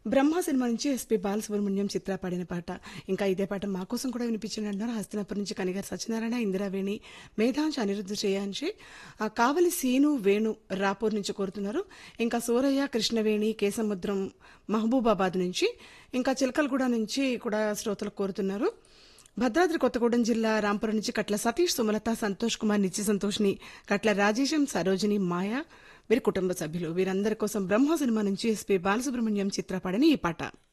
బ్రహ్మ సినిమా నుంచి ఎస్పి బాలసుబ్రహ్మణ్యం చిత్ర పాడిన పాట ఇంకా ఇదే పాట మా కోసం కూడా వినిపించండి అంటున్నారు హస్తినాపురం నుంచి కనిగారు సత్యనారాయణ ఇందిరావేణి మేధాంశ అనిరుద్ధ చేయాంశి ఆ, కావలి సీను వేణు రాపూర్ నుంచి కోరుతున్నారు ఇంకా సూరయ్య కృష్ణవేణి కేసముద్రం మహబూబాబాద్ నుంచి ఇంకా చిలకలగూడ నుంచి కూడా శ్రోతలు కోరుతున్నారు భద్రాద్రి కొత్తగూడెం జిల్లా రాంపురం నుంచి కట్ల సతీష్ సుమలత సంతోష్ కుమార్ నిత్య సంతోష్ని కట్ల రాజేశం సరోజిని మాయ వీరి కుటుంబ సభ్యులు వీరందరి కోసం బ్రహ్మ సినిమా నుంచి ఎస్పీ బాలసుబ్రహ్మణ్యం చిత్రపడని ఈ పాట